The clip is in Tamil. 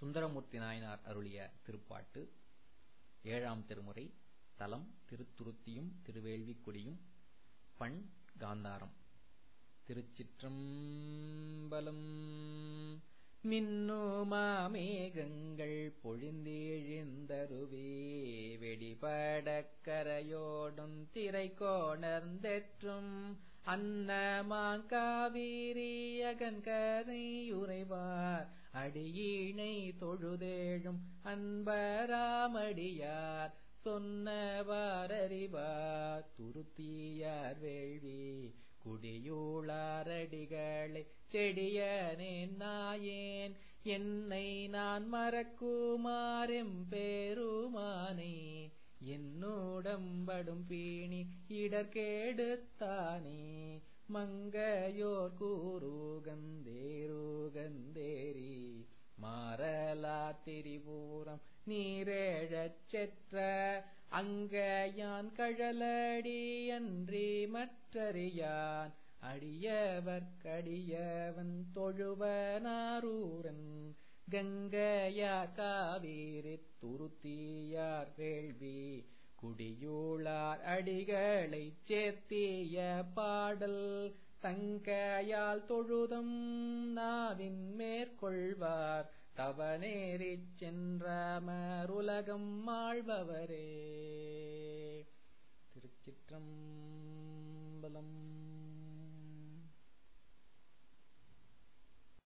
சுந்தரமூர்த்தி நாயனார் அருளிய திருப்பாட்டு ஏழாம் திருமுறை தலம் திருத்துருத்தியும் திருவேள்விக்குடியும் பண் காந்தாரம் திருச்சிற்றம்பலம் மின்னுமாமேகங்கள் பொழிந்தெழுந்தருவே வெடிபடக் கரையோடும் திரை கோணர்ந்தெற்றும் அன்னமாங்காவீரியகன்கரை உறைவார் அடியினை தொழுதேழும் அன்பராமடியார் சொன்னவாரறிவார் துருத்தியார் வேள்வி குடியூளாரடிகளை செடியனேன் நாயேன் என்னை நான் மறக்குமாறெம் பேருமானே என்னுடம்படும் பீணி இடர்கேடுத்தானே மங்கையோர் கூறுகந்தேருகந்தேரி மாறலா திரிபூரம் நீரேழச் செற்ற அங்கயான் கழலடி அன்றி மற்றறியான் அடியவர்க்கடியவன் தொழுவனாரூரன் கங்கையார் காவேரி துருத்தியார் வேள்வி குடியூளார் அடிகளைச் சேர்த்திய பாடல் தங்கையால் தொழுதும் நாவின் மேற்கொள்வார் தவநேரிச் சென்றமருலகம் ஆழ்பவரே திருச்சிற்றம்பலம்